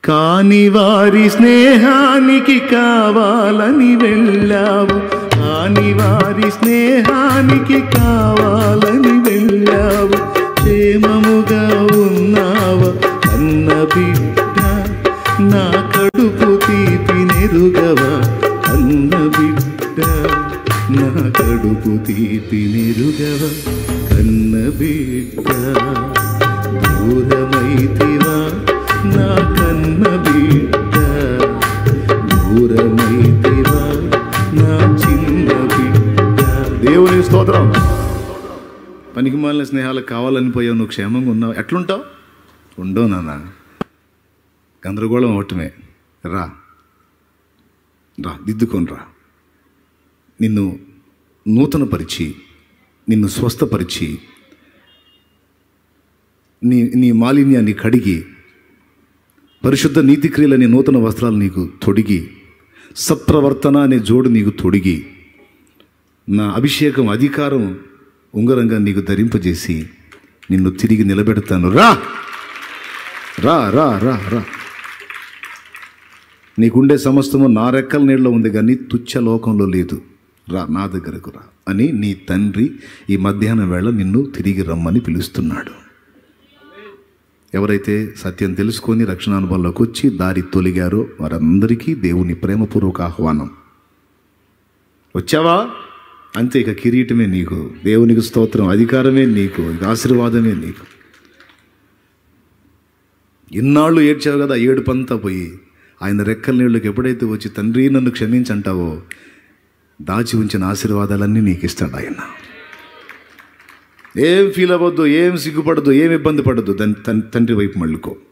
కాని వారి స్నేహానికి కావాలని వెళ్ళావు కాని వారి స్నేహానికి కావాలని వెళ్ళావు క్షేమముగా ఉన్నావా అన్న బిడ్డ నా కడుపు తీపి నెరుగవా అన్న బిడ్డ నా కడుపు తీపి నెరుగవా కన్న బిడ్డ దూరమైతివా నా కన్న బిడ్డ దూరమైతివా నా చిన్న బిడ్డ దేవుని స్తోత్రం పనికి మాలిన స్నేహాలు కావాలని పోయావు నువ్వు క్షేమంగా ఉన్నావు ఎట్లుంటావు ఉండవు నాన్న గందరగోళం అవటమే రా రా దిద్దుకొని రా నిన్ను నూతనపరిచి నిన్ను స్వస్థపరిచి నీ నీ మాలిన్యాన్ని కడిగి పరిశుద్ధ నీతి క్రియలని నూతన వస్త్రాలు నీకు తొడిగి సత్ప్రవర్తన అనే జోడు నీకు తొడిగి నా అభిషేకం అధికారం ఉంగరంగా నీకు ధరింపజేసి నిన్ను తిరిగి నిలబెడతాను రా రా రా రా రా నీకుండే సమస్తము నా రెక్కల నీళ్ళలో ఉంది కానీ తుచ్చ లోకంలో లేదు రా నా దగ్గరకు రా అని నీ తండ్రి ఈ మధ్యాహ్నం వేళ నిన్ను తిరిగి రమ్మని పిలుస్తున్నాడు ఎవరైతే సత్యం తెలుసుకొని రక్షణ అనుభవంలోకి వచ్చి దారి తొలిగారో వారందరికీ దేవుని ప్రేమపూర్వక ఆహ్వానం వచ్చావా అంతే ఇక కిరీటమే నీకు దేవునికి స్తోత్రం అధికారమే నీకు ఇక ఆశీర్వాదమే నీకు ఇన్నాళ్ళు ఏడ్చావు కదా ఏడుపంతా పోయి ఆయన రెక్కల నీళ్ళకి ఎప్పుడైతే వచ్చి తండ్రి నన్ను క్షమించంటావో దాచి ఉంచిన ఆశీర్వాదాలన్నీ నీకు ఇస్తాడు ఆయన ఏం ఫీల్ అవ్వద్దు ఏం సిగ్గుపడద్దు ఏం ఇబ్బంది పడద్దు దాని తన్- తండ్రి వైపు మళ్ళుకో